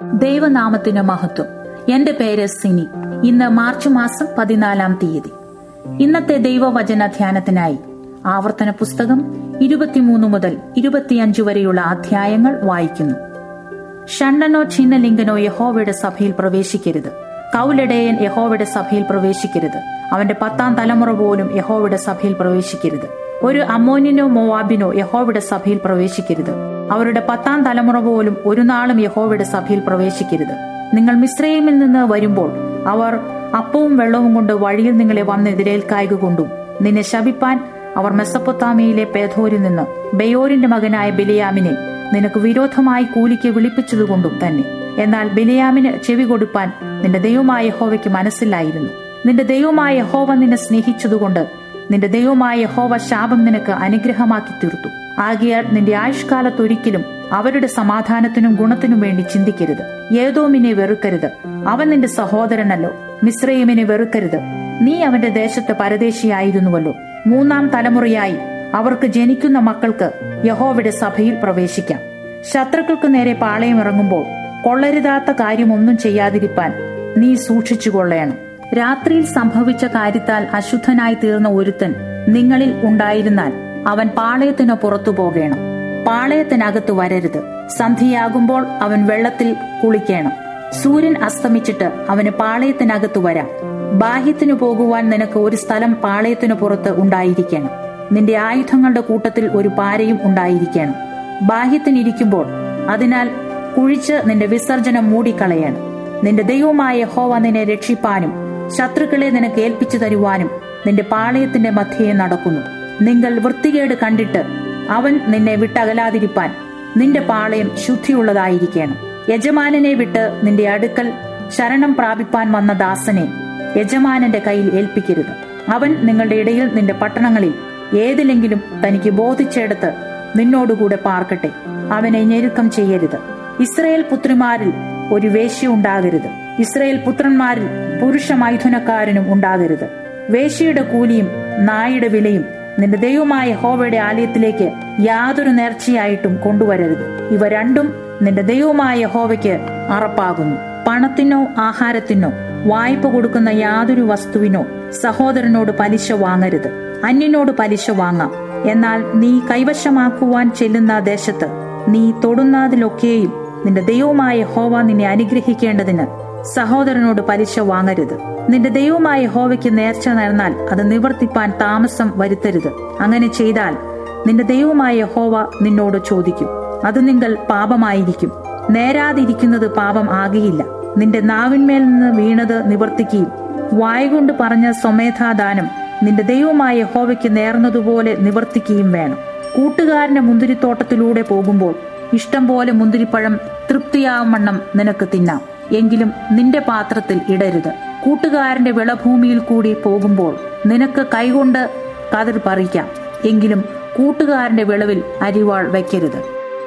ദൈവനാമത്തിന് മഹത്വം എന്റെ പേര് സിനി ഇന്ന് മാർച്ച് മാസം പതിനാലാം തീയതി ഇന്നത്തെ ദൈവവചന ധ്യാനത്തിനായി ആവർത്തന പുസ്തകം ഇരുപത്തിമൂന്ന് മുതൽ ഇരുപത്തിയഞ്ച് വരെയുള്ള അധ്യായങ്ങൾ വായിക്കുന്നു ഷണ്ണനോ ഛിന്നലിംഗനോ യഹോവയുടെ സഭയിൽ പ്രവേശിക്കരുത് കൗലടയൻ യഹോവയുടെ സഭയിൽ പ്രവേശിക്കരുത് അവന്റെ പത്താം തലമുറ പോലും യഹോവയുടെ സഭയിൽ പ്രവേശിക്കരുത് ഒരു അമോനിനോ മോവാബിനോ യഹോവയുടെ സഭയിൽ പ്രവേശിക്കരുത് അവരുടെ പത്താം തലമുറ പോലും ഒരു നാളും യഹോവയുടെ സഭയിൽ പ്രവേശിക്കരുത് നിങ്ങൾ മിശ്രയിമിൽ നിന്ന് വരുമ്പോൾ അവർ അപ്പവും വെള്ളവും കൊണ്ട് വഴിയിൽ നിങ്ങളെ വന്ന് എതിരേൽക്കായക കൊണ്ടും നിന്നെ ശപിപ്പാൻ അവർ മെസ്സപ്പൊത്താമിയിലെ പേധോരിൽ നിന്ന് ബയോരിന്റെ മകനായ ബിലിയാമിനെ നിനക്ക് വിരോധമായി കൂലിക്ക് വിളിപ്പിച്ചതുകൊണ്ടും തന്നെ എന്നാൽ ബിലിയാമിന് ചെവി കൊടുപ്പാൻ നിന്റെ ദൈവമായ യഹോവയ്ക്ക് മനസ്സിലായിരുന്നു നിന്റെ ദൈവമായ യഹോവ നിന്നെ സ്നേഹിച്ചതുകൊണ്ട് നിന്റെ ദൈവമായ യഹോവ ശാപം നിനക്ക് അനുഗ്രഹമാക്കി തീർത്തു ആകിയാൽ നിന്റെ ആയുഷ്കാലത്തൊരിക്കലും അവരുടെ സമാധാനത്തിനും ഗുണത്തിനും വേണ്ടി ചിന്തിക്കരുത് ഏതോമിനെ വെറുക്കരുത് അവൻ നിന്റെ സഹോദരനല്ലോ മിശ്രയിമിനെ വെറുക്കരുത് നീ അവന്റെ ദേശത്ത് പരദേശിയായിരുന്നുവല്ലോ മൂന്നാം തലമുറയായി അവർക്ക് ജനിക്കുന്ന മക്കൾക്ക് യഹോവയുടെ സഭയിൽ പ്രവേശിക്കാം ശത്രുക്കൾക്ക് നേരെ പാളയം ഇറങ്ങുമ്പോൾ കൊള്ളരുതാത്ത കാര്യമൊന്നും ചെയ്യാതിരിപ്പാൻ നീ സൂക്ഷിച്ചു കൊള്ളയണം രാത്രിയിൽ സംഭവിച്ച കാര്യത്താൽ അശുദ്ധനായി തീർന്ന ഒരുത്തൻ നിങ്ങളിൽ ഉണ്ടായിരുന്നാൽ അവൻ പാളയത്തിന് പുറത്തു പോകേണം പാളയത്തിനകത്ത് വരരുത് സന്ധ്യയാകുമ്പോൾ അവൻ വെള്ളത്തിൽ കുളിക്കണം സൂര്യൻ അസ്തമിച്ചിട്ട് അവന് പാളയത്തിനകത്ത് വരാം ബാഹ്യത്തിനു പോകുവാൻ നിനക്ക് ഒരു സ്ഥലം പാളയത്തിനു പുറത്ത് ഉണ്ടായിരിക്കണം നിന്റെ ആയുധങ്ങളുടെ കൂട്ടത്തിൽ ഒരു പാരയും ഉണ്ടായിരിക്കണം ബാഹ്യത്തിനിരിക്കുമ്പോൾ അതിനാൽ കുഴിച്ച് നിന്റെ വിസർജനം മൂടിക്കളയണം നിന്റെ ദൈവമായ ഹോവ നിന്നെ രക്ഷിപ്പാനും ശത്രുക്കളെ നിനക്ക് ഏൽപ്പിച്ചു തരുവാനും നിന്റെ പാളയത്തിന്റെ മധ്യയെ നടക്കുന്നു നിങ്ങൾ വൃത്തികേട് കണ്ടിട്ട് അവൻ നിന്നെ വിട്ടകലാതിരിപ്പാൻ നിന്റെ പാളയം ശുദ്ധിയുള്ളതായിരിക്കണം യജമാനനെ വിട്ട് നിന്റെ അടുക്കൽ ശരണം പ്രാപിപ്പാൻ വന്ന ദാസനെ യജമാനന്റെ കയ്യിൽ ഏൽപ്പിക്കരുത് അവൻ നിങ്ങളുടെ ഇടയിൽ നിന്റെ പട്ടണങ്ങളിൽ ഏതിലെങ്കിലും തനിക്ക് ബോധിച്ചെടുത്ത് നിന്നോടുകൂടെ പാർക്കട്ടെ അവനെ ഞെരുക്കം ചെയ്യരുത് ഇസ്രയേൽ പുത്രിമാരിൽ ഒരു വേശ്യ ഉണ്ടാകരുത് ഇസ്രയേൽ പുത്രന്മാരിൽ പുരുഷ മൈഥുനക്കാരനും ഉണ്ടാകരുത് വേശ്യയുടെ കൂലിയും നായുടെ വിലയും നിന്റെ ദൈവമായ ഹോവയുടെ ആലയത്തിലേക്ക് യാതൊരു നേർച്ചയായിട്ടും കൊണ്ടുവരരുത് ഇവ രണ്ടും നിന്റെ ദൈവമായ ഹോവയ്ക്ക് അറപ്പാകുന്നു പണത്തിനോ ആഹാരത്തിനോ വായ്പ കൊടുക്കുന്ന യാതൊരു വസ്തുവിനോ സഹോദരനോട് പലിശ വാങ്ങരുത് അന്യനോട് പലിശ വാങ്ങാം എന്നാൽ നീ കൈവശമാക്കുവാൻ ചെല്ലുന്ന ദേശത്ത് നീ തൊടുന്നതിലൊക്കെയും നിന്റെ ദൈവമായ ഹോവ നിന്നെ അനുഗ്രഹിക്കേണ്ടതിന് സഹോദരനോട് പലിശ വാങ്ങരുത് നിന്റെ ദൈവമായ ഹോവയ്ക്ക് നേർച്ച നേർന്നാൽ അത് നിവർത്തിപ്പാൻ താമസം വരുത്തരുത് അങ്ങനെ ചെയ്താൽ നിന്റെ ദൈവമായ ഹോവ നിന്നോട് ചോദിക്കും അത് നിങ്ങൾ പാപമായിരിക്കും നേരാതിരിക്കുന്നത് പാപം ആകെയില്ല നിന്റെ നാവിന്മേൽ നിന്ന് വീണത് നിവർത്തിക്കുകയും വായുകൊണ്ട് പറഞ്ഞ സ്വമേധാദാനം നിന്റെ ദൈവമായ ഹോവയ്ക്ക് നേർന്നതുപോലെ നിവർത്തിക്കുകയും വേണം കൂട്ടുകാരന്റെ മുന്തിരിത്തോട്ടത്തിലൂടെ പോകുമ്പോൾ ഇഷ്ടം പോലെ മുന്തിരിപ്പഴം തൃപ്തിയാവണ്ണം നിനക്ക് തിന്നാം എങ്കിലും നിന്റെ പാത്രത്തിൽ ഇടരുത് കൂട്ടുകാരന്റെ വിളഭൂമിയിൽ കൂടി പോകുമ്പോൾ നിനക്ക് കൈകൊണ്ട് കതിർ പറിക്കാം എങ്കിലും കൂട്ടുകാരന്റെ വിളവിൽ അരിവാൾ വയ്ക്കരുത്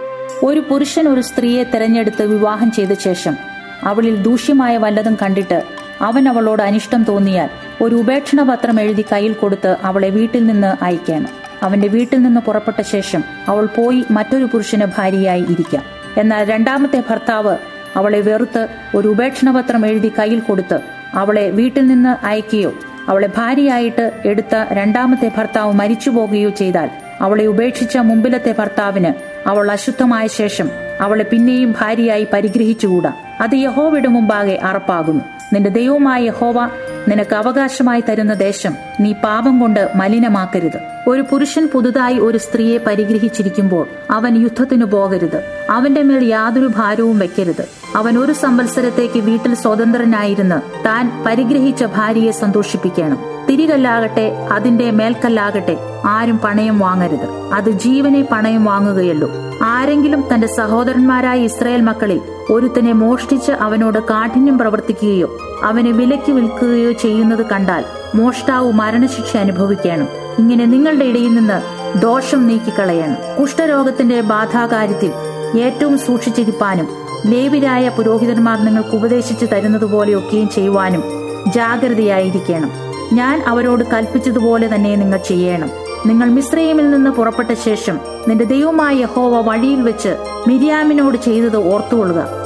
ഒരു പുരുഷൻ ഒരു സ്ത്രീയെ തെരഞ്ഞെടുത്ത് വിവാഹം ചെയ്ത ശേഷം അവളിൽ ദൂഷ്യമായ വല്ലതും കണ്ടിട്ട് അവൻ അവളോട് അനിഷ്ടം തോന്നിയാൽ ഒരു ഉപേക്ഷണ പത്രം എഴുതി കയ്യിൽ കൊടുത്ത് അവളെ വീട്ടിൽ നിന്ന് അയക്കണം അവന്റെ വീട്ടിൽ നിന്ന് പുറപ്പെട്ട ശേഷം അവൾ പോയി മറ്റൊരു പുരുഷന് ഭാര്യയായി ഇരിക്കാം എന്നാൽ രണ്ടാമത്തെ ഭർത്താവ് അവളെ വെറുത്ത് ഒരു ഉപേക്ഷണപത്രം എഴുതി കയ്യിൽ കൊടുത്ത് അവളെ വീട്ടിൽ നിന്ന് അയക്കുകയോ അവളെ ഭാര്യയായിട്ട് എടുത്ത രണ്ടാമത്തെ ഭർത്താവ് മരിച്ചു പോകുകയോ ചെയ്താൽ അവളെ ഉപേക്ഷിച്ച മുമ്പിലത്തെ ഭർത്താവിന് അവൾ അശുദ്ധമായ ശേഷം അവളെ പിന്നെയും ഭാര്യയായി പരിഗ്രഹിച്ചുകൂടാ അത് യഹോവയുടെ മുമ്പാകെ അറപ്പാകുന്നു നിന്റെ ദൈവമായ യഹോവ നിനക്ക് അവകാശമായി തരുന്ന ദേശം നീ പാപം കൊണ്ട് മലിനമാക്കരുത് ഒരു പുരുഷൻ പുതുതായി ഒരു സ്ത്രീയെ പരിഗ്രഹിച്ചിരിക്കുമ്പോൾ അവൻ യുദ്ധത്തിനു പോകരുത് അവന്റെ മേൽ യാതൊരു ഭാരവും വെക്കരുത് അവൻ ഒരു സംവത്സരത്തേക്ക് വീട്ടിൽ സ്വതന്ത്രനായിരുന്ന് താൻ പരിഗ്രഹിച്ച ഭാര്യയെ സന്തോഷിപ്പിക്കണം തിരികല്ലാകട്ടെ അതിന്റെ മേൽക്കല്ലാകട്ടെ ആരും പണയം വാങ്ങരുത് അത് ജീവനെ പണയം വാങ്ങുകയല്ലോ ആരെങ്കിലും തന്റെ സഹോദരന്മാരായ ഇസ്രായേൽ മക്കളിൽ ഒരുത്തനെ മോഷ്ടിച്ച് അവനോട് കാഠിന്യം പ്രവർത്തിക്കുകയോ അവനെ വിലയ്ക്ക് വിൽക്കുകയോ ചെയ്യുന്നത് കണ്ടാൽ മോഷ്ടാവ് മരണശിക്ഷ അനുഭവിക്കണം ഇങ്ങനെ നിങ്ങളുടെ ഇടയിൽ നിന്ന് ദോഷം നീക്കിക്കളയണം കുഷ്ഠരോഗത്തിന്റെ ബാധാകാര്യത്തിൽ ഏറ്റവും സൂക്ഷിച്ചിരിപ്പാനും ലേവിരായ പുരോഹിതന്മാർ നിങ്ങൾക്ക് ഉപദേശിച്ചു തരുന്നതുപോലെയൊക്കെയും ചെയ്യുവാനും ജാഗ്രതയായിരിക്കണം ഞാൻ അവരോട് കൽപ്പിച്ചതുപോലെ തന്നെ നിങ്ങൾ ചെയ്യണം നിങ്ങൾ മിശ്രയിമിൽ നിന്ന് പുറപ്പെട്ട ശേഷം നിന്റെ ദൈവമായ യഹോവ വഴിയിൽ വെച്ച് മിരിയാമിനോട് ചെയ്തത് ഓർത്തുകൊള്ളുക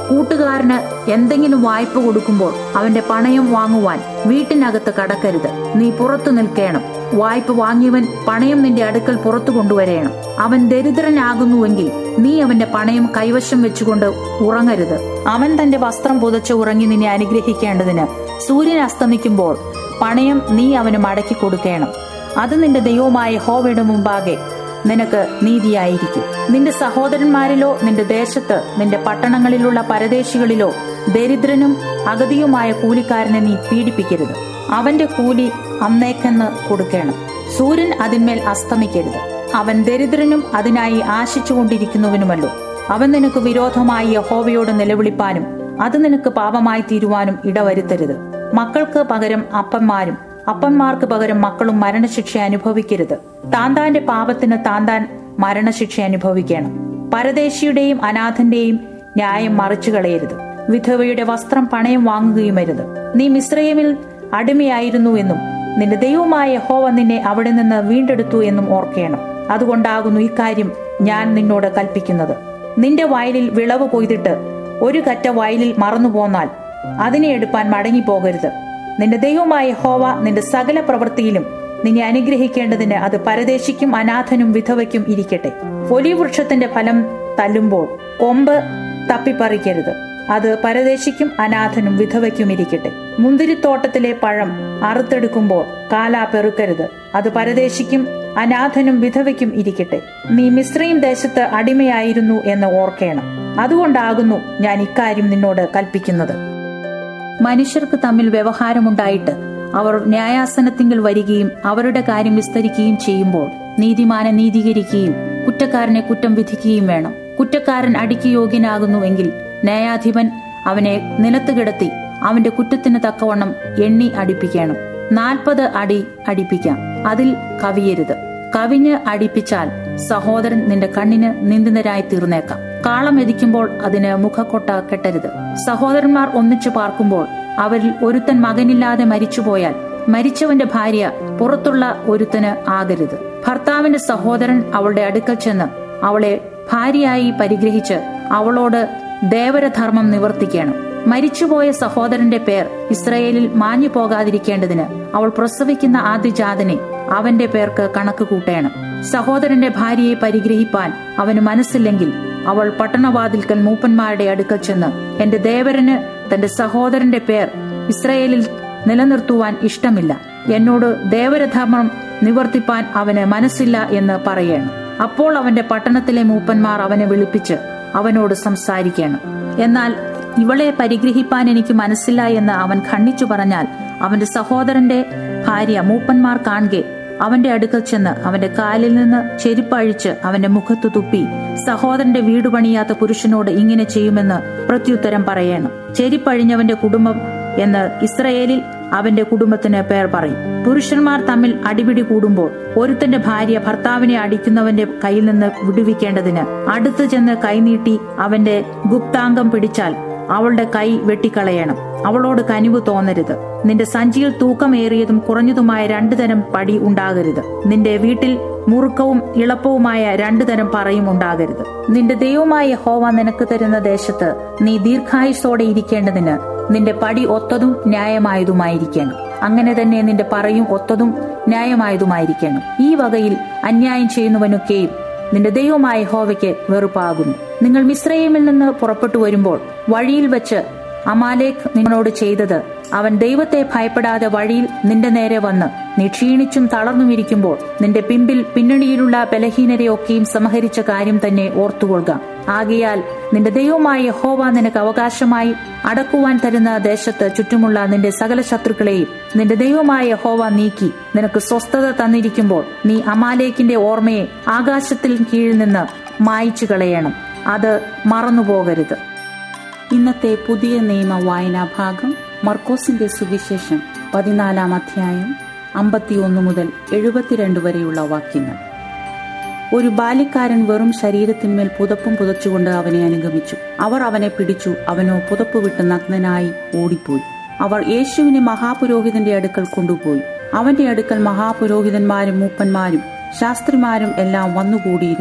കൂട്ടുകാരന് എന്തെങ്കിലും വായ്പ കൊടുക്കുമ്പോൾ അവന്റെ പണയം വാങ്ങുവാൻ വീട്ടിനകത്ത് കടക്കരുത് നീ പുറത്തു നിൽക്കണം വായ്പ വാങ്ങിയവൻ പണയം നിന്റെ അടുക്കൽ പുറത്തു കൊണ്ടുവരേണം അവൻ ദരിദ്രനാകുന്നുവെങ്കിൽ നീ അവന്റെ പണയം കൈവശം വെച്ചുകൊണ്ട് ഉറങ്ങരുത് അവൻ തന്റെ വസ്ത്രം പുതച്ച് ഉറങ്ങി നിന്നെ അനുഗ്രഹിക്കേണ്ടതിന് സൂര്യൻ അസ്തമിക്കുമ്പോൾ പണയം നീ അവന് മടക്കി കൊടുക്കണം അത് നിന്റെ ദൈവമായ ഹോവയുടെ മുമ്പാകെ നിനക്ക് നീതിയായിരിക്കും നിന്റെ സഹോദരന്മാരിലോ നിന്റെ ദേശത്ത് നിന്റെ പട്ടണങ്ങളിലുള്ള പരദേശികളിലോ ദരിദ്രനും അഗതിയുമായ കൂലിക്കാരനെ നീ പീഡിപ്പിക്കരുത് അവന്റെ കൂലി അന്നേക്കെന്ന് കൊടുക്കണം സൂര്യൻ അതിന്മേൽ അസ്തമിക്കരുത് അവൻ ദരിദ്രനും അതിനായി ആശിച്ചുകൊണ്ടിരിക്കുന്നവനുമല്ലോ അവൻ നിനക്ക് വിരോധമായി യഹോവയോട് നിലവിളിപ്പാനും അത് നിനക്ക് പാപമായി തീരുവാനും ഇടവരുത്തരുത് മക്കൾക്ക് പകരം അപ്പന്മാരും അപ്പന്മാർക്ക് പകരം മക്കളും മരണശിക്ഷ അനുഭവിക്കരുത് താന്താന്റെ പാപത്തിന് താന്താൻ മരണശിക്ഷ അനുഭവിക്കണം പരദേശിയുടെയും അനാഥന്റെയും ന്യായം മറിച്ചു കളയരുത് വിധവയുടെ വസ്ത്രം പണയം വാങ്ങുകയുമരുത് നീ മിശ്രയമിൽ അടിമയായിരുന്നു എന്നും നിന്റെ ദൈവമായ ഹോവ നിന്നെ അവിടെ നിന്ന് വീണ്ടെടുത്തു എന്നും ഓർക്കണം അതുകൊണ്ടാകുന്നു ഇക്കാര്യം ഞാൻ നിന്നോട് കൽപ്പിക്കുന്നത് നിന്റെ വയലിൽ വിളവ് കൊയ്തിട്ട് ഒരു കറ്റ വയലിൽ മറന്നുപോന്നാൽ അതിനെ എടുപ്പാൻ മടങ്ങിപ്പോകരുത് നിന്റെ ദൈവമായ ഹോവ നിന്റെ സകല പ്രവൃത്തിയിലും നിന്നെ അനുഗ്രഹിക്കേണ്ടതിന് അത് പരദേശിക്കും അനാഥനും വിധവയ്ക്കും ഇരിക്കട്ടെ ഒലിവൃക്ഷത്തിന്റെ ഫലം തല്ലുമ്പോൾ കൊമ്പ് തപ്പിപ്പറിക്കരുത് അത് പരദേശിക്കും അനാഥനും വിധവയ്ക്കും ഇരിക്കട്ടെ മുന്തിരിത്തോട്ടത്തിലെ പഴം അറുത്തെടുക്കുമ്പോൾ കാലാ പെറുക്കരുത് അത് പരദേശിക്കും അനാഥനും വിധവയ്ക്കും ഇരിക്കട്ടെ നീ മിശ്രയും ദേശത്ത് അടിമയായിരുന്നു എന്ന് ഓർക്കേണം അതുകൊണ്ടാകുന്നു ഞാൻ ഇക്കാര്യം നിന്നോട് കൽപ്പിക്കുന്നത് മനുഷ്യർക്ക് തമ്മിൽ വ്യവഹാരമുണ്ടായിട്ട് അവർ ന്യായാസനത്തിങ്കിൽ വരികയും അവരുടെ കാര്യം വിസ്തരിക്കുകയും ചെയ്യുമ്പോൾ നീതിമാനെ നീതീകരിക്കുകയും കുറ്റക്കാരനെ കുറ്റം വിധിക്കുകയും വേണം കുറ്റക്കാരൻ അടിക്ക് യോഗ്യനാകുന്നുവെങ്കിൽ ന്യായാധിപൻ അവനെ നിലത്ത് കിടത്തി അവന്റെ കുറ്റത്തിന് തക്കവണ്ണം എണ്ണി അടിപ്പിക്കണം നാൽപ്പത് അടി അടിപ്പിക്കാം അതിൽ കവിയരുത് കവിഞ്ഞ് അടിപ്പിച്ചാൽ സഹോദരൻ നിന്റെ കണ്ണിന് നിന്ദിതരായി തീർന്നേക്കാം കാളം എതിക്കുമ്പോൾ അതിന് മുഖക്കൊട്ട കെട്ടരുത് സഹോദരന്മാർ ഒന്നിച്ചു പാർക്കുമ്പോൾ അവരിൽ ഒരുത്തൻ മകനില്ലാതെ മരിച്ചുപോയാൽ മരിച്ചവന്റെ ഭാര്യ പുറത്തുള്ള ഒരുത്തന് ആകരുത് ഭർത്താവിന്റെ സഹോദരൻ അവളുടെ അടുക്കൽ ചെന്ന് അവളെ ഭാര്യയായി പരിഗ്രഹിച്ച് അവളോട് ദേവരധർമ്മം നിവർത്തിക്കണം മരിച്ചുപോയ സഹോദരന്റെ പേർ ഇസ്രയേലിൽ മാഞ്ഞു പോകാതിരിക്കേണ്ടതിന് അവൾ പ്രസവിക്കുന്ന ആദ്യജാതനെ അവന്റെ പേർക്ക് കണക്ക് കൂട്ടേണം സഹോദരന്റെ ഭാര്യയെ പരിഗ്രഹിപ്പാൻ അവന് മനസ്സില്ലെങ്കിൽ അവൾ പട്ടണവാതിൽക്കൽ മൂപ്പന്മാരുടെ അടുക്കൽ ചെന്ന് എന്റെ ദേവരന് തന്റെ സഹോദരന്റെ പേർ ഇസ്രയേലിൽ നിലനിർത്തുവാൻ ഇഷ്ടമില്ല എന്നോട് ദേവരധർമ്മം നിവർത്തിപ്പാൻ അവന് മനസ്സില്ല എന്ന് പറയണം അപ്പോൾ അവന്റെ പട്ടണത്തിലെ മൂപ്പന്മാർ അവനെ വിളിപ്പിച്ച് അവനോട് സംസാരിക്കണം എന്നാൽ ഇവളെ പരിഗ്രഹിപ്പാൻ എനിക്ക് മനസ്സില്ല എന്ന് അവൻ ഖണ്ഡിച്ചു പറഞ്ഞാൽ അവന്റെ സഹോദരന്റെ ഭാര്യ മൂപ്പന്മാർ കാണുകെ അവന്റെ അടുക്കൽ ചെന്ന് അവന്റെ കാലിൽ നിന്ന് ചെരുപ്പഴിച്ച് അവന്റെ മുഖത്ത് തുപ്പി സഹോദരന്റെ വീട് പണിയാത്ത പുരുഷനോട് ഇങ്ങനെ ചെയ്യുമെന്ന് പ്രത്യുത്തരം പറയണം ചെരിപ്പഴിഞ്ഞവന്റെ കുടുംബം എന്ന് ഇസ്രയേലിൽ അവന്റെ കുടുംബത്തിന് പേർ പറയും പുരുഷന്മാർ തമ്മിൽ അടിപിടി കൂടുമ്പോൾ ഒരുത്തന്റെ ഭാര്യ ഭർത്താവിനെ അടിക്കുന്നവന്റെ കയ്യിൽ നിന്ന് വിടുവിക്കേണ്ടതിന് അടുത്തു ചെന്ന് കൈനീട്ടി അവന്റെ ഗുപ്താംഗം പിടിച്ചാൽ അവളുടെ കൈ വെട്ടിക്കളയണം അവളോട് കനിവ് തോന്നരുത് നിന്റെ സഞ്ചിയിൽ തൂക്കമേറിയതും കുറഞ്ഞതുമായ രണ്ടു തരം പടി ഉണ്ടാകരുത് നിന്റെ വീട്ടിൽ മുറുക്കവും ഇളപ്പവുമായ രണ്ടു തരം പറയും ഉണ്ടാകരുത് നിന്റെ ദൈവമായ ഹോവ നിനക്ക് തരുന്ന ദേശത്ത് നീ ദീർഘായുസോടെ ഇരിക്കേണ്ടതിന് നിന്റെ പടി ഒത്തതും ന്യായമായതുമായിരിക്കണം അങ്ങനെ തന്നെ നിന്റെ പറയും ഒത്തതും ന്യായമായതുമായിരിക്കണം ഈ വകയിൽ അന്യായം ചെയ്യുന്നവനൊക്കെയും നിന്റെ ദൈവമായ ഹോവയ്ക്ക് വെറുപ്പാകുന്നു നിങ്ങൾ മിശ്രയമിൽ നിന്ന് പുറപ്പെട്ടു വരുമ്പോൾ വഴിയിൽ വെച്ച് അമാലേഖ് നിങ്ങളോട് ചെയ്തത് അവൻ ദൈവത്തെ ഭയപ്പെടാതെ വഴിയിൽ നിന്റെ നേരെ വന്ന് നീ ക്ഷീണിച്ചും തളർന്നും ഇരിക്കുമ്പോൾ നിന്റെ പിമ്പിൽ പിന്നണിയിലുള്ള ബലഹീനരെ ഒക്കെയും സംഹരിച്ച കാര്യം തന്നെ ഓർത്തുകൊള്ളുക ആകയാൽ നിന്റെ ദൈവമായ ഹോവ നിനക്ക് അവകാശമായി അടക്കുവാൻ തരുന്ന ദേശത്ത് ചുറ്റുമുള്ള നിന്റെ സകല ശത്രുക്കളെയും നിന്റെ ദൈവമായ ഹോവ നീക്കി നിനക്ക് സ്വസ്ഥത തന്നിരിക്കുമ്പോൾ നീ അമാലേക്കിന്റെ ഓർമ്മയെ ആകാശത്തിൽ കീഴിൽ നിന്ന് മായിച്ചു കളയണം അത് മറന്നുപോകരുത് ഇന്നത്തെ പുതിയ നിയമ വായനാ ഭാഗം മർക്കോസിന്റെ സുവിശേഷം പതിനാലാം അധ്യായം അമ്പത്തിയൊന്ന് മുതൽ എഴുപത്തിരണ്ട് വരെയുള്ള വാക്യങ്ങൾ ഒരു ബാല്യക്കാരൻ വെറും ശരീരത്തിന്മേൽ പുതപ്പും പുതച്ചുകൊണ്ട് അവനെ അനുഗമിച്ചു അവർ അവനെ പിടിച്ചു അവനോ പുതപ്പ് വിട്ട് നഗ്നനായി ഓടിപ്പോയി അവർ യേശുവിനെ മഹാപുരോഹിതന്റെ അടുക്കൽ കൊണ്ടുപോയി അവന്റെ അടുക്കൽ മഹാപുരോഹിതന്മാരും മൂപ്പന്മാരും ശാസ്ത്രിമാരും എല്ലാം വന്നുകൂടിയിരുന്നു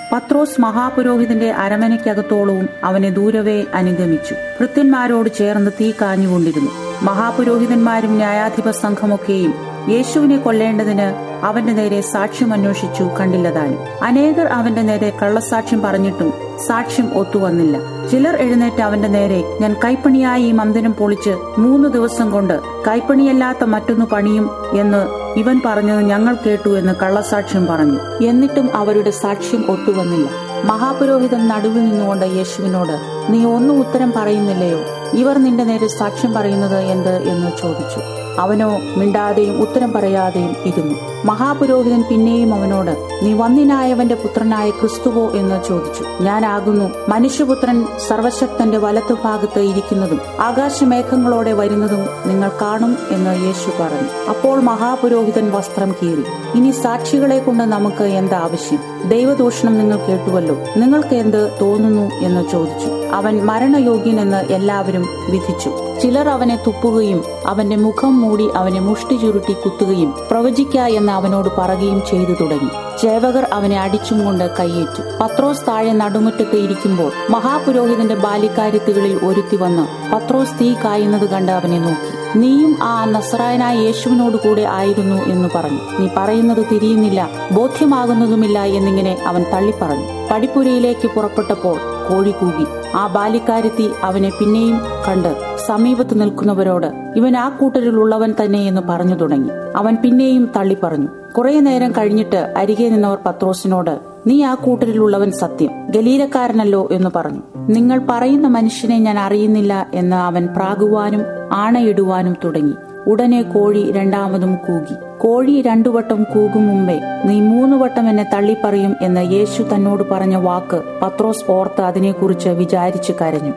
പത്രോസ് മഹാപുരോഹിതന്റെ അരമനയ്ക്കകത്തോളവും അവനെ ദൂരവേ അനുഗമിച്ചു ഭൃത്യന്മാരോട് ചേർന്ന് തീ കാഞ്ഞുകൊണ്ടിരുന്നു മഹാപുരോഹിതന്മാരും ന്യായാധിപ സംഘമൊക്കെയും യേശുവിനെ കൊല്ലേണ്ടതിന് അവന്റെ നേരെ സാക്ഷ്യം അന്വേഷിച്ചു കണ്ടില്ലതാനും അനേകർ അവന്റെ നേരെ കള്ളസാക്ഷ്യം പറഞ്ഞിട്ടും സാക്ഷ്യം ഒത്തുവന്നില്ല ചിലർ എഴുന്നേറ്റ് അവന്റെ നേരെ ഞാൻ കൈപ്പണിയായി ഈ മന്ദിരം പൊളിച്ച് മൂന്ന് ദിവസം കൊണ്ട് കൈപ്പണിയല്ലാത്ത മറ്റൊന്ന് പണിയും എന്ന് ഇവൻ പറഞ്ഞത് ഞങ്ങൾ കേട്ടു എന്ന് കള്ളസാക്ഷ്യം പറഞ്ഞു എന്നിട്ടും അവരുടെ സാക്ഷ്യം ഒത്തുവന്നില്ല മഹാപുരോഹിതൻ നടുവിൽ നിന്നുകൊണ്ട് യേശുവിനോട് നീ ഒന്നും ഉത്തരം പറയുന്നില്ലയോ ഇവർ നിന്റെ നേരെ സാക്ഷ്യം പറയുന്നത് എന്ത് എന്ന് ചോദിച്ചു അവനോ മിണ്ടാതെയും ഉത്തരം പറയാതെയും ഇരുന്നു മഹാപുരോഹിതൻ പിന്നെയും അവനോട് നീ വന്നിനായവന്റെ പുത്രനായ ക്രിസ്തുവോ എന്ന് ചോദിച്ചു ഞാനാകുന്നു മനുഷ്യപുത്രൻ സർവശക്തന്റെ വലത്തുഭാഗത്ത് ഇരിക്കുന്നതും ആകാശമേഘങ്ങളോടെ വരുന്നതും നിങ്ങൾ കാണും എന്ന് യേശു പറഞ്ഞു അപ്പോൾ മഹാപുരോഹിതൻ വസ്ത്രം കീറി ഇനി സാക്ഷികളെ കൊണ്ട് നമുക്ക് എന്താവശ്യം ദൈവദൂഷണം നിങ്ങൾ കേട്ടുവല്ലോ നിങ്ങൾക്ക് എന്ത് തോന്നുന്നു എന്ന് ചോദിച്ചു അവൻ മരണയോഗ്യനെന്ന് എല്ലാവരും വിധിച്ചു ചിലർ അവനെ തുപ്പുകയും അവന്റെ മുഖം മൂടി അവനെ മുഷ്ടി ചുരുട്ടി കുത്തുകയും പ്രവചിക്ക എന്ന് അവനോട് പറയുകയും ചെയ്തു തുടങ്ങി ചേവകർ അവനെ അടിച്ചും കൊണ്ട് കൈയേറ്റു പത്രോസ് താഴെ നടുമുറ്റത്ത് ഇരിക്കുമ്പോൾ മഹാപുരോഹിതന്റെ ബാല്യക്കാര്യത്തുകളിൽ ഒരുത്തി വന്ന് പത്രോസ് തീ കായുന്നത് കണ്ട് അവനെ നോക്കി നീയും ആ നസറായനായ യേശുവിനോട് കൂടെ ആയിരുന്നു എന്ന് പറഞ്ഞു നീ പറയുന്നത് തിരിയുന്നില്ല ബോധ്യമാകുന്നതുമില്ല എന്നിങ്ങനെ അവൻ തള്ളിപ്പറഞ്ഞു പടിപ്പുരയിലേക്ക് പുറപ്പെട്ടപ്പോൾ കോഴി കൂകി ആ ബാല്യക്കാരത്തി അവനെ പിന്നെയും കണ്ട് സമീപത്ത് നിൽക്കുന്നവരോട് ഇവൻ ആ കൂട്ടരിലുള്ളവൻ തന്നെ എന്ന് പറഞ്ഞു തുടങ്ങി അവൻ പിന്നെയും തള്ളിപ്പറഞ്ഞു കുറെ നേരം കഴിഞ്ഞിട്ട് അരികെ നിന്നവർ പത്രോസിനോട് നീ ആ കൂട്ടരിലുള്ളവൻ സത്യം ഗലീലക്കാരനല്ലോ എന്ന് പറഞ്ഞു നിങ്ങൾ പറയുന്ന മനുഷ്യനെ ഞാൻ അറിയുന്നില്ല എന്ന് അവൻ പ്രാകുവാനും ആണയിടുവാനും തുടങ്ങി ഉടനെ കോഴി രണ്ടാമതും കൂകി കോഴി രണ്ടു വട്ടം കൂകും മുമ്പേ നീ മൂന്ന് വട്ടം എന്നെ തള്ളിപ്പറയും എന്ന് യേശു തന്നോട് പറഞ്ഞ വാക്ക് പത്രോസ് ഓർത്ത് അതിനെക്കുറിച്ച് വിചാരിച്ചു കരഞ്ഞു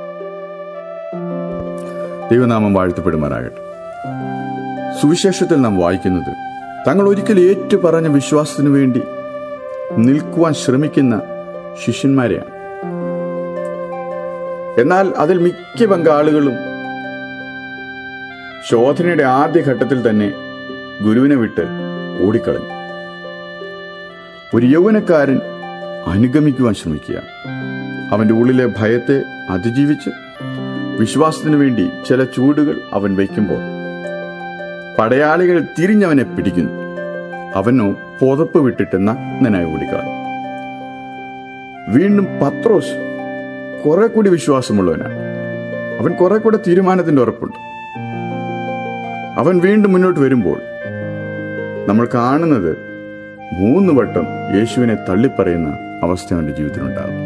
ദൈവനാമം വാഴ്ത്തപ്പെടുമാറാകട്ടെ സുവിശേഷത്തിൽ നാം വായിക്കുന്നത് തങ്ങൾ ഒരിക്കൽ ഏറ്റു പറഞ്ഞ വിശ്വാസത്തിനു വേണ്ടി നിൽക്കുവാൻ ശ്രമിക്കുന്ന ശിഷ്യന്മാരെയാണ് എന്നാൽ അതിൽ മിക്ക പങ്കാളുകളും ശോധനയുടെ ആദ്യഘട്ടത്തിൽ തന്നെ ഗുരുവിനെ വിട്ട് ഓടിക്കളഞ്ഞു ഒരു യൗവനക്കാരൻ അനുഗമിക്കുവാൻ ശ്രമിക്കുക അവന്റെ ഉള്ളിലെ ഭയത്തെ അതിജീവിച്ച് വിശ്വാസത്തിനു വേണ്ടി ചില ചൂടുകൾ അവൻ വയ്ക്കുമ്പോൾ പടയാളികൾ തിരിഞ്ഞവനെ പിടിക്കുന്നു അവനോ പുതപ്പ് വിട്ടിട്ട് നഗ്നനായി ഓടിക്കളഞ്ഞു വീണ്ടും പത്രോസ് കുറെ കൂടി വിശ്വാസമുള്ളവനാണ് അവൻ കുറെ കൂടെ തീരുമാനത്തിന്റെ ഉറപ്പുണ്ട് അവൻ വീണ്ടും മുന്നോട്ട് വരുമ്പോൾ നമ്മൾ കാണുന്നത് മൂന്ന് വട്ടം യേശുവിനെ തള്ളിപ്പറയുന്ന അവസ്ഥ അവന്റെ ജീവിതത്തിലുണ്ടാകും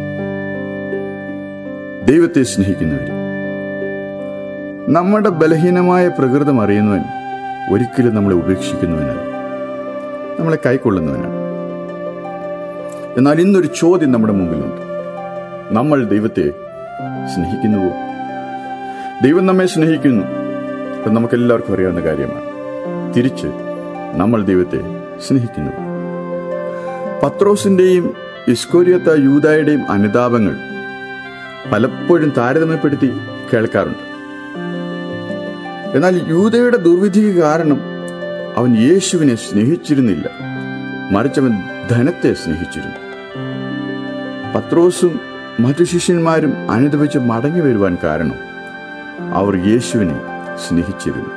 ദൈവത്തെ സ്നേഹിക്കുന്നവർ നമ്മുടെ ബലഹീനമായ പ്രകൃതം അറിയുന്നവൻ ഒരിക്കലും നമ്മളെ ഉപേക്ഷിക്കുന്നവനല്ല നമ്മളെ കൈക്കൊള്ളുന്നവനാണ് എന്നാൽ ഇന്നൊരു ചോദ്യം നമ്മുടെ മുമ്പിലുണ്ട് നമ്മൾ ദൈവത്തെ സ്നേഹിക്കുന്നുവോ ദൈവം നമ്മെ സ്നേഹിക്കുന്നു അത് നമുക്കെല്ലാവർക്കും അറിയാവുന്ന കാര്യമാണ് തിരിച്ച് നമ്മൾ ദൈവത്തെ സ്നേഹിക്കുന്നു പത്രോസിന്റെയും ഇസ്കോരിയത്ത യൂതായുടെയും അനുതാപങ്ങൾ പലപ്പോഴും താരതമ്യപ്പെടുത്തി കേൾക്കാറുണ്ട് എന്നാൽ യൂതയുടെ ദുർവിധിക്ക് കാരണം അവൻ യേശുവിനെ സ്നേഹിച്ചിരുന്നില്ല മറിച്ചവൻ ധനത്തെ സ്നേഹിച്ചിരുന്നു പത്രോസും മറ്റു ശിഷ്യന്മാരും അനുദപിച്ച് മടങ്ങി വരുവാൻ കാരണം അവർ യേശുവിനെ സ്നേഹിച്ചിരുന്നു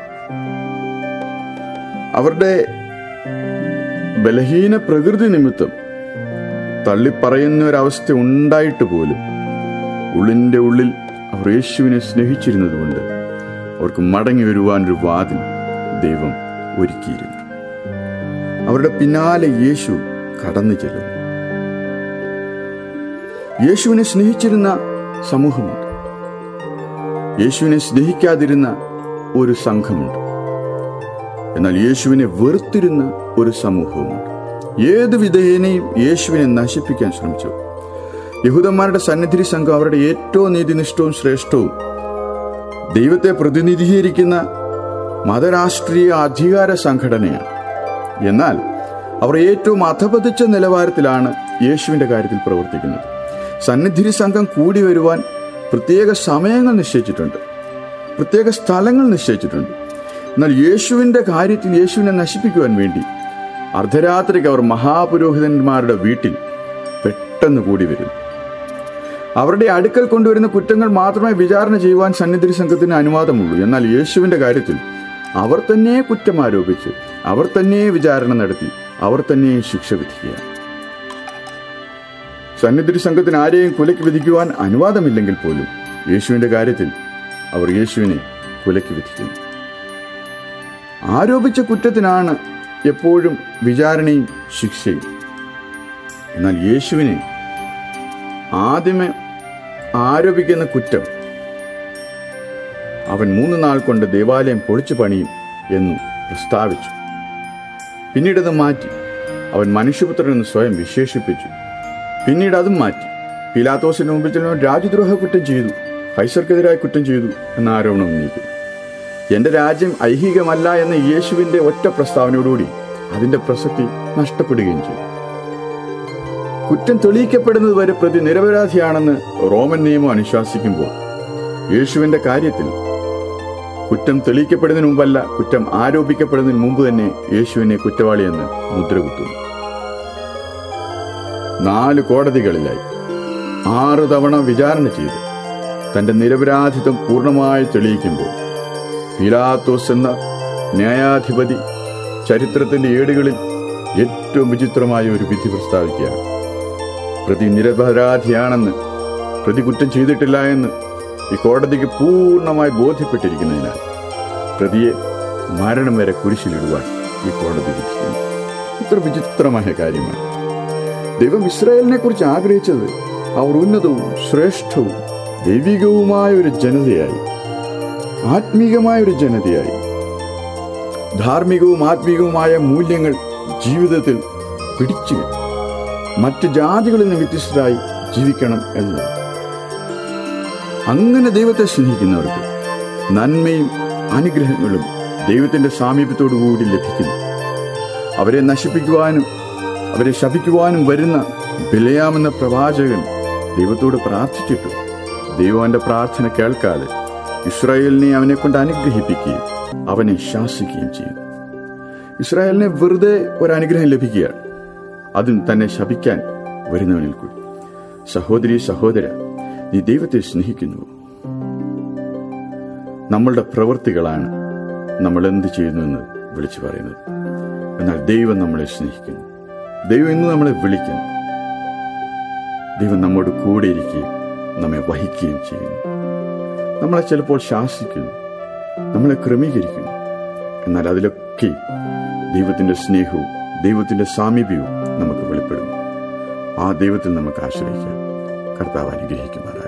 അവരുടെ ബലഹീന പ്രകൃതി നിമിത്തം തള്ളിപ്പറയുന്ന ഒരവസ്ഥ ഉണ്ടായിട്ട് പോലും ഉള്ളിൻ്റെ ഉള്ളിൽ അവർ യേശുവിനെ സ്നേഹിച്ചിരുന്നതുകൊണ്ട് അവർക്ക് മടങ്ങി വരുവാൻ ഒരു വാതിൽ ദൈവം ഒരുക്കിയിരുന്നു അവരുടെ പിന്നാലെ യേശു കടന്നു ചെല്ലുന്നു യേശുവിനെ സ്നേഹിച്ചിരുന്ന സമൂഹമുണ്ട് യേശുവിനെ സ്നേഹിക്കാതിരുന്ന ഒരു സംഘമുണ്ട് എന്നാൽ യേശുവിനെ വെറുത്തിരുന്ന ഒരു സമൂഹവുമുണ്ട് ഏത് വിധേയനെയും യേശുവിനെ നശിപ്പിക്കാൻ ശ്രമിച്ചു യഹൂദന്മാരുടെ സന്നിധി സംഘം അവരുടെ ഏറ്റവും നീതിനിഷ്ഠവും ശ്രേഷ്ഠവും ദൈവത്തെ പ്രതിനിധീകരിക്കുന്ന മതരാഷ്ട്രീയ അധികാര സംഘടനയാണ് എന്നാൽ അവർ ഏറ്റവും അധപതിച്ച നിലവാരത്തിലാണ് യേശുവിന്റെ കാര്യത്തിൽ പ്രവർത്തിക്കുന്നത് സന്നിധി സംഘം കൂടി വരുവാൻ പ്രത്യേക സമയങ്ങൾ നിശ്ചയിച്ചിട്ടുണ്ട് പ്രത്യേക സ്ഥലങ്ങൾ നിശ്ചയിച്ചിട്ടുണ്ട് എന്നാൽ യേശുവിന്റെ കാര്യത്തിൽ യേശുവിനെ നശിപ്പിക്കുവാൻ വേണ്ടി അർദ്ധരാത്രിക്ക് അവർ മഹാപുരോഹിതന്മാരുടെ വീട്ടിൽ പെട്ടെന്ന് കൂടി വരുന്നു അവരുടെ അടുക്കൽ കൊണ്ടുവരുന്ന കുറ്റങ്ങൾ മാത്രമേ വിചാരണ ചെയ്യുവാൻ സന്നിധി സംഘത്തിന് അനുവാദമുള്ളൂ എന്നാൽ യേശുവിന്റെ കാര്യത്തിൽ അവർ തന്നെ കുറ്റം ആരോപിച്ച് അവർ തന്നെ വിചാരണ നടത്തി അവർ തന്നെ ശിക്ഷ വിധിക്കുകയാണ് സന്നിധി സംഘത്തിന് ആരെയും കൊലയ്ക്ക് വിധിക്കുവാൻ അനുവാദമില്ലെങ്കിൽ പോലും യേശുവിന്റെ കാര്യത്തിൽ അവർ യേശുവിനെ കൊലയ്ക്ക് വിധിക്കുന്നു ആരോപിച്ച കുറ്റത്തിനാണ് എപ്പോഴും വിചാരണയും ശിക്ഷയും എന്നാൽ യേശുവിനെ ആദ്യമേ ആരോപിക്കുന്ന കുറ്റം അവൻ മൂന്ന് നാൾ കൊണ്ട് ദേവാലയം പൊളിച്ചു പണിയും എന്നു പ്രസ്താവിച്ചു പിന്നീട് അത് മാറ്റി അവൻ മനുഷ്യപുത്രൻ എന്ന് സ്വയം വിശേഷിപ്പിച്ചു പിന്നീട് അതും മാറ്റി പിലാത്തോസിന് മുമ്പിൽ ചെല്ലുവാൻ രാജ്യദ്രോഹ കുറ്റം ചെയ്തു കൈസർക്കെതിരായ കുറ്റം ചെയ്തു എന്ന ആരോപണം ഉന്നയിക്കുന്നു എന്റെ രാജ്യം ഐഹികമല്ല എന്ന യേശുവിന്റെ ഒറ്റ പ്രസ്താവനയോടുകൂടി അതിന്റെ പ്രസക്തി നഷ്ടപ്പെടുകയും ചെയ്തു കുറ്റം തെളിയിക്കപ്പെടുന്നത് വരെ പ്രതി നിരപരാധിയാണെന്ന് റോമൻ നിയമം അനുശാസിക്കുമ്പോൾ യേശുവിന്റെ കാര്യത്തിൽ കുറ്റം തെളിയിക്കപ്പെടുന്നതിന് മുമ്പല്ല കുറ്റം ആരോപിക്കപ്പെടുന്നതിന് മുമ്പ് തന്നെ യേശുവിനെ കുറ്റവാളിയെന്ന് മുദ്രകുത്തുന്നു നാല് കോടതികളിലായി ആറ് തവണ വിചാരണ ചെയ്ത് തന്റെ നിരപരാധിത്വം പൂർണ്ണമായി തെളിയിക്കുമ്പോൾ പിലാത്തോസ് എന്ന ന്യായാധിപതി ചരിത്രത്തിന്റെ ഏടുകളിൽ ഏറ്റവും വിചിത്രമായ ഒരു വിധി പ്രസ്താവിക്കുകയാണ് പ്രതി നിരപരാധിയാണെന്ന് പ്രതി കുറ്റം ചെയ്തിട്ടില്ല എന്ന് ഈ കോടതിക്ക് പൂർണ്ണമായി ബോധ്യപ്പെട്ടിരിക്കുന്നതിനാൽ പ്രതിയെ മരണം വരെ കുരിശിലിടുവാൻ ഈ കോടതി വിധിക്കുന്നു ഇത്ര വിചിത്രമായ കാര്യമാണ് ദൈവം ഇസ്രായേലിനെ കുറിച്ച് ആഗ്രഹിച്ചത് അവർ ഉന്നതവും ശ്രേഷ്ഠവും ദൈവികവുമായ ഒരു ജനതയായി ആത്മീകമായ ഒരു ജനതയായി ധാർമ്മികവും ആത്മീകവുമായ മൂല്യങ്ങൾ ജീവിതത്തിൽ പിടിച്ചു മറ്റ് ജാതികളിൽ നിന്ന് വ്യത്യസ്തരായി ജീവിക്കണം എന്നതാണ് അങ്ങനെ ദൈവത്തെ സ്നേഹിക്കുന്നവർക്ക് നന്മയും അനുഗ്രഹങ്ങളും ദൈവത്തിന്റെ സാമീപ്യത്തോടു കൂടി ലഭിക്കുന്നു അവരെ നശിപ്പിക്കുവാനും അവരെ ശപിക്കുവാനും വരുന്ന ബിലയാമെന്ന പ്രവാചകൻ ദൈവത്തോട് പ്രാർത്ഥിച്ചിട്ടു ദൈവം അവന്റെ പ്രാർത്ഥന കേൾക്കാതെ ഇസ്രായേലിനെ അവനെ കൊണ്ട് അനുഗ്രഹിപ്പിക്കുകയും അവനെ ശാസിക്കുകയും ചെയ്യുന്നു ഇസ്രായേലിനെ വെറുതെ ഒരു അനുഗ്രഹം ലഭിക്കുകയാണ് അതും തന്നെ ശപിക്കാൻ വരുന്നവനിൽ കൂടി സഹോദരി സഹോദര നീ ദൈവത്തെ സ്നേഹിക്കുന്നു നമ്മളുടെ പ്രവൃത്തികളാണ് നമ്മൾ എന്ത് ചെയ്യുന്നു എന്ന് വിളിച്ചു പറയുന്നത് എന്നാൽ ദൈവം നമ്മളെ സ്നേഹിക്കുന്നു ദൈവം ഇന്ന് നമ്മളെ വിളിക്കുന്നു ദൈവം നമ്മോട് കൂടെ ഇരിക്കുകയും നമ്മെ വഹിക്കുകയും ചെയ്യുന്നു നമ്മളെ ചിലപ്പോൾ ശാസിക്കുന്നു നമ്മളെ ക്രമീകരിക്കുന്നു എന്നാൽ അതിലൊക്കെ ദൈവത്തിന്റെ സ്നേഹവും ദൈവത്തിന്റെ സാമീപ്യവും നമുക്ക് വെളിപ്പെടുന്നു ആ ദൈവത്തിൽ നമുക്ക് ആശ്രയിക്കാം കർത്താവ് അനുഗ്രഹിക്കുമാറാണ്